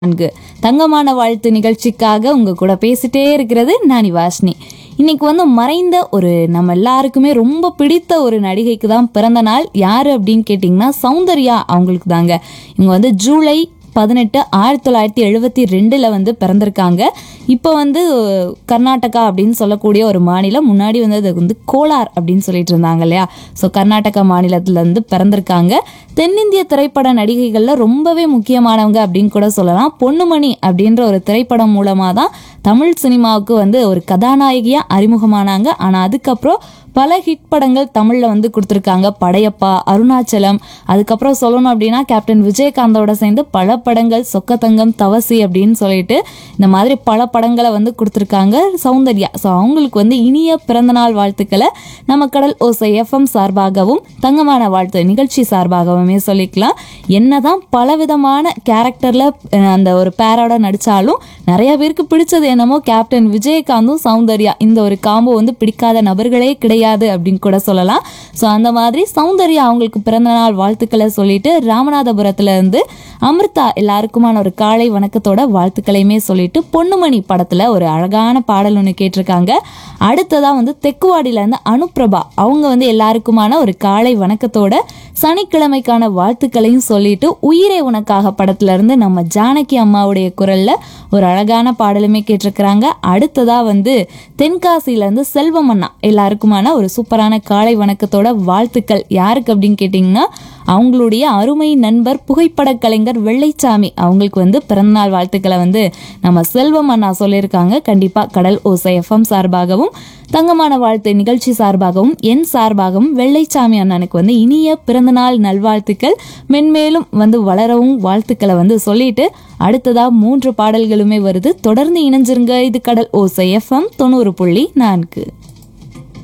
நான்கு தங்கமான வாழ்த்து நிகழ்ச்சிக்காக உங்க கூட பேசிட்டே இருக்கிறது நானி வாஷ்னி இன்னைக்கு வந்து மறைந்த ஒரு நம்ம எல்லாருக்குமே ரொம்ப பிடித்த ஒரு நடிகைக்கு தான் பிறந்த நாள் யாரு அப்படின்னு கேட்டிங்கன்னா சௌந்தர்யா அவங்களுக்கு தாங்க இவங்க வந்து ஜூலை பதினெட்டு ஆயிரத்தி தொள்ளாயிரத்தி எழுபத்தி ரெண்டில் வந்து பிறந்திருக்காங்க இப்போ வந்து கர்நாடகா அப்படின்னு சொல்லக்கூடிய ஒரு மாநிலம் முன்னாடி வந்து அது வந்து கோலார் அப்படின்னு சொல்லிட்டு இருந்தாங்க இல்லையா ஸோ கர்நாடகா மாநிலத்துல இருந்து பிறந்திருக்காங்க தென்னிந்திய திரைப்பட நடிகைகளில் ரொம்பவே முக்கியமானவங்க அப்படின்னு கூட சொல்லலாம் பொன்னுமணி அப்படின்ற ஒரு திரைப்படம் மூலமாக தான் தமிழ் சினிமாவுக்கு வந்து ஒரு கதாநாயகியாக அறிமுகமானாங்க ஆனால் அதுக்கப்புறம் பல ஹிட் படங்கள் தமிழில் வந்து கொடுத்துருக்காங்க படையப்பா அருணாச்சலம் அதுக்கப்புறம் சொல்லணும் அப்படின்னா கேப்டன் விஜயகாந்தோட சேர்ந்து பல படங்கள் சொக்கத்தங்கம் தவசி அப்படின்னு சொல்லிட்டு இந்த மாதிரி பல படங்களை வந்து கொடுத்துருக்காங்க சௌந்தர்யா ஸோ அவங்களுக்கு வந்து இனிய பிறந்தநாள் வாழ்த்துக்களை நம்ம கடல் ஓசை எஃப்எம் சார்பாகவும் தங்கமான வாழ்த்து நிகழ்ச்சி சார்பாகவுமே சொல்லிக்கலாம் என்னதான் பலவிதமான கேரக்டரில் அந்த ஒரு பேரோட நடித்தாலும் நிறைய பேருக்கு பிடிச்சது என்னமோ கேப்டன் விஜயகாந்தும் சௌந்தர்யா இந்த ஒரு காம்போ வந்து பிடிக்காத நபர்களே கிடையாது அப்படின்னு கூட சொல்லலாம் ஸோ அந்த மாதிரி சௌந்தர்யா அவங்களுக்கு பிறந்தநாள் வாழ்த்துக்களை சொல்லிட்டு ராமநாதபுரத்துல இருந்து அமிர்தா எல்லாருக்குமான ஒரு காலை வணக்கத்தோட வாழ்த்துக்களையுமே சொல்லிட்டு பொன்னுமணி படத்துல ஒரு அழகான பாடல் ஒன்று கேட்டிருக்காங்க அடுத்ததா வந்து தெக்குவாடியில இருந்து அனுப்பிரபா அவங்க வந்து எல்லாருக்குமான ஒரு காலை வணக்கத்தோட சனிக்கிழமைக்கான வாழ்த்துக்களையும் சொல்லிட்டு உயிரே உனக்காக படத்துல இருந்து நம்ம ஜானகி அம்மாவுடைய குரல்ல ஒரு அழகான பாடலுமே கேட்டிருக்கிறாங்க அடுத்ததா வந்து தென்காசியில இருந்து செல்வம் அண்ணா எல்லாருக்குமான ஒரு சூப்பரான காலை வணக்கத்தோட வாழ்த்துக்கள் யாருக்கு அப்படின்னு கேட்டிங்கன்னா அவங்களுடைய அருமை நண்பர் புகைப்பட கலைஞர் வெள்ளைச்சாமி அவங்களுக்கு வந்து பிறந்தநாள் வாழ்த்துக்களை வந்து நம்ம செல்வம் அண்ணா சொல்லியிருக்காங்க கண்டிப்பா கடல் ஓசை எஃப்எம் சார்பாகவும் தங்கமான வாழ்த்து நிகழ்ச்சி சார்பாகவும் என் சார்பாகவும் வெள்ளைச்சாமி அண்ணனுக்கு வந்து இனிய பிறந்தநாள் நல்வாழ்த்துக்கள் மென்மேலும் வந்து வளரவும் வாழ்த்துக்களை வந்து சொல்லிட்டு அடுத்ததா மூன்று பாடல்களுமே வருது தொடர்ந்து இணைஞ்சிருங்க இது கடல் ஓசை எஃப்எம் தொண்ணூறு புள்ளி நான்கு